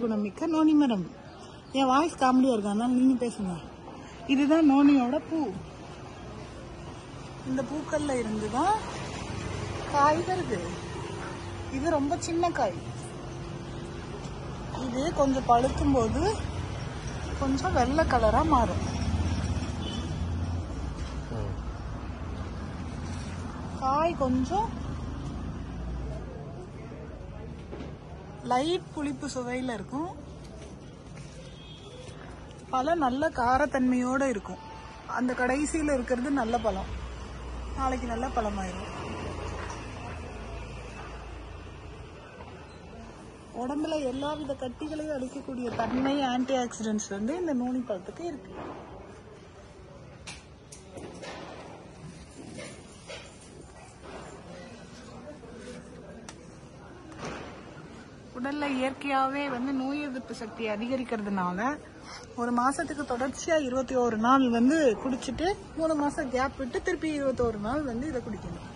குணம் மிக்க நோனி மரம் என் வாய்ஸ் காமெடியா இருக்கு அதனால நீங்க பேசுங்க இதுதான் நோனியோட பூ இந்த பூக்கள்ல இருந்து தான் காய் வருது இது ரொம்ப சின்ன காய் இது கொஞ்சம் பழுக்கும் போது கொஞ்சம் வெள்ளை கலரா மாறும் காய் கொஞ்சம் லைட் புளிப்பு சுவையில இருக்கும் பழம் நல்ல காரத்தன்மையோட இருக்கும் அந்த கடைசியில இருக்கிறது நல்ல பழம் நாளைக்கு நல்ல பழமாயிரும் உடம்புல எல்லாவித கட்டிகளையும் அழிக்கக்கூடிய தன்மை ஆன்டி ஆக்சிடென்ட்ஸ் வந்து இந்த நூனி பழத்துக்கு இருக்கு உடல்ல இயற்கையாவே வந்து நோய் எதிர்ப்பு சக்தி அதிகரிக்கிறதுனால ஒரு மாசத்துக்கு தொடர்ச்சியா இருபத்தி ஒரு நாள் வந்து குடிச்சிட்டு மூணு மாசம் கேப் விட்டு திருப்பி இருபத்தோரு நாள் வந்து இதை குடிக்கணும்